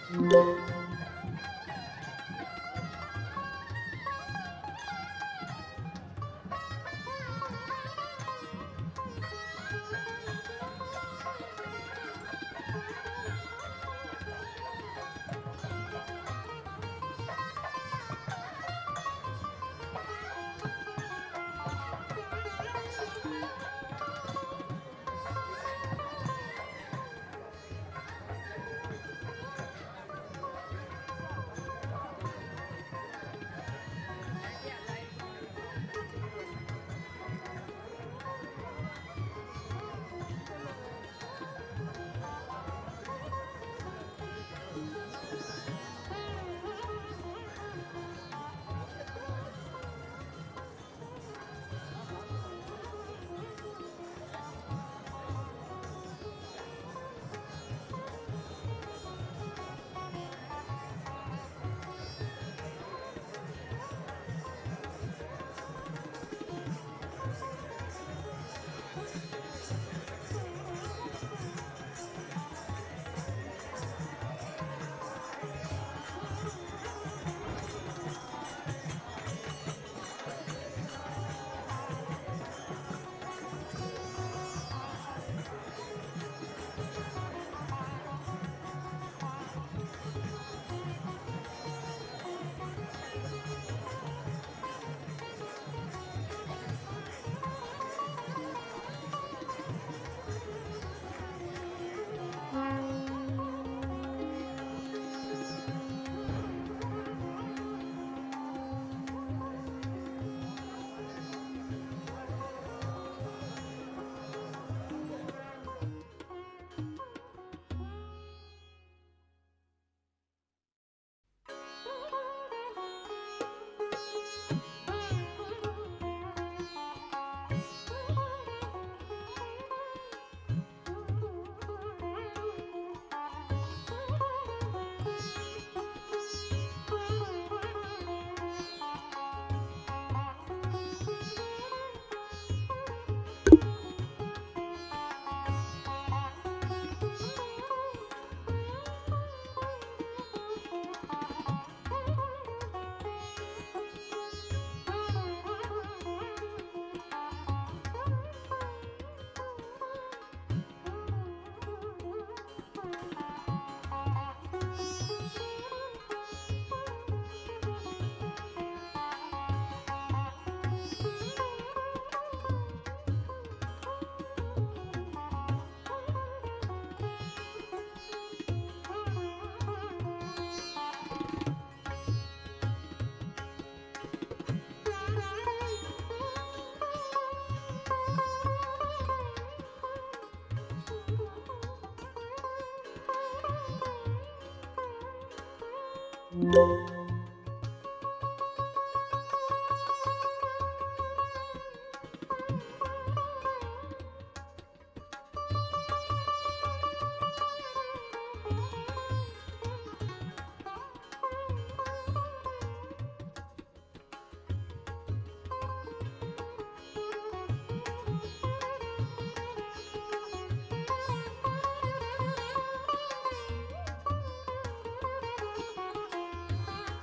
ആ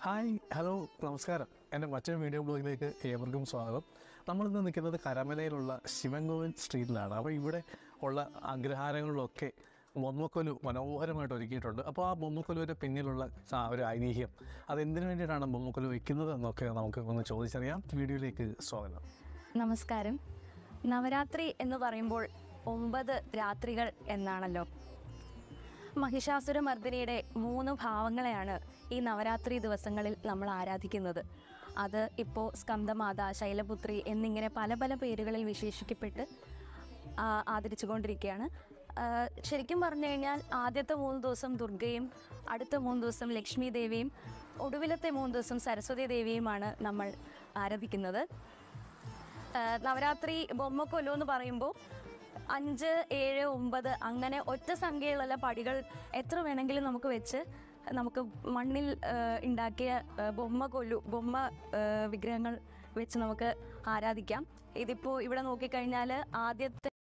hi hello നമസ്കാരം എൻ്റെ മറ്റൊരു വീഡിയോ ബ്ലോഗിലേക്ക് ഏവർക്കും സ്വാഗതം നമ്മളിന്ന് നിൽക്കുന്നത് കരമലയിലുള്ള ശിവൻകോവിൽ സ്ട്രീറ്റിലാണ് അപ്പോൾ ഇവിടെ ഉള്ള അഗ്രഹാരങ്ങളിലൊക്കെ ബൊമ്മക്കൊലു മനോഹരമായിട്ട് ഒരുക്കിയിട്ടുണ്ട് അപ്പോൾ ആ ബൊമ്മക്കൊലുവിൻ്റെ പിന്നിലുള്ള ആ ഒരു ഐതിഹ്യം അതെന്തിനു വേണ്ടിയിട്ടാണ് ബൊമ്മക്കൊലു വയ്ക്കുന്നത് എന്നൊക്കെ നമുക്ക് ഒന്ന് ചോദിച്ചറിയാം വീഡിയോയിലേക്ക് സ്വാഗതം നമസ്കാരം നവരാത്രി എന്ന് പറയുമ്പോൾ ഒമ്പത് രാത്രികൾ എന്നാണല്ലോ മഹിഷാസുരമർദ്ദിനിയുടെ മൂന്ന് ഭാവങ്ങളെയാണ് ഈ നവരാത്രി ദിവസങ്ങളിൽ നമ്മൾ ആരാധിക്കുന്നത് അത് ഇപ്പോൾ സ്കന്ദമാത ശൈലപുത്രി എന്നിങ്ങനെ പല പല പേരുകളിൽ വിശേഷിക്കപ്പെട്ട് ആ, ആദരിച്ചുകൊണ്ടിരിക്കുകയാണ് ആ, ശരിക്കും പറഞ്ഞു കഴിഞ്ഞാൽ ആദ്യത്തെ മൂന്ന് ദിവസം ദുർഗയും അടുത്ത മൂന്ന് ദിവസം ലക്ഷ്മി ദേവിയും ഒടുവിലത്തെ മൂന്ന് ദിവസം സരസ്വതി ദേവിയുമാണ് നമ്മൾ ആരാധിക്കുന്നത് ആ, നവരാത്രി ബൊമ്മക്കൊല്ലു എന്ന് പറയുമ്പോൾ അഞ്ച് ഏഴ് ഒമ്പത് അങ്ങനെ ഒറ്റ സംഖ്യയിലുള്ള പടികൾ എത്ര വേണമെങ്കിലും നമുക്ക് വെച്ച് നമുക്ക് മണ്ണിൽ ആ, ഉണ്ടാക്കിയ ആ, ബൊമ്മ കൊല്ലു ബൊമ്മ ആ, വിഗ്രഹങ്ങൾ വെച്ച് നമുക്ക് ആരാധിക്കാം ഇതിപ്പോൾ ഇവിടെ നോക്കിക്കഴിഞ്ഞാൽ ആദ്യത്തെ